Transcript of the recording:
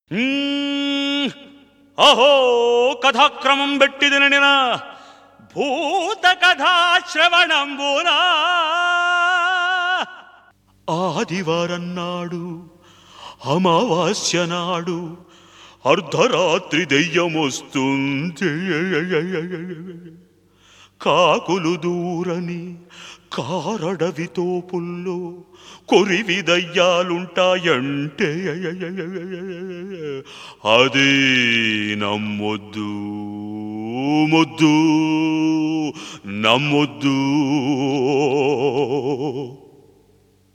మ్మ్. అహో కథాక్రమం బెట్టిదిన భూత కథా శ్రవణంబునా ఆదివారం నాడు అమావాస్య నాడు అర్ధరాత్రి దెయ్యమొస్తుంది కాకులు దూరని కారడవి తోపుల్లో కొరివి దయ్యాలుంటాయంటే అది నమ్మొద్దు మొద్దు నమ్మొద్దు